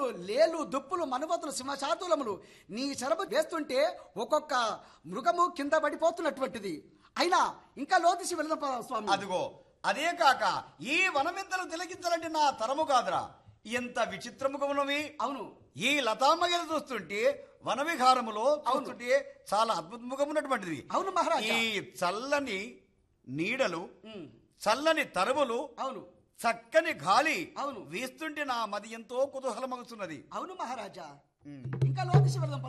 పాములు లేలు దుప్పులు మనువతులు సింహశాతులములు నీ చెరపు వేస్తుంటే ఒక్కొక్క మృగము కింద పడిపోతున్నటువంటిది అయినా ఇంకా లోతుసి వెళ్దాం పద స్వామి అదిగో అదే కాక ఈ వనవింతలు తిలకించాలంటే నా తరము కాదురా ఎంత విచిత్రముగా ఉన్నవి అవును ఈ లతామగలు చూస్తుంటే వనవిహారములో చూస్తుంటే చాలా అద్భుతముగా ఉన్నటువంటిది అవును మహారాజా ఈ చల్లని నీడలు ఉమ్, చల్లని తరువులు అవును చక్కని గాలి అవును. వీస్తుంటే నా మది ఎంతో కుతూహలమగుతున్నది అవును మహారాజా ఉమ్. ఇంకా లోతుసి వెళ్దాం పద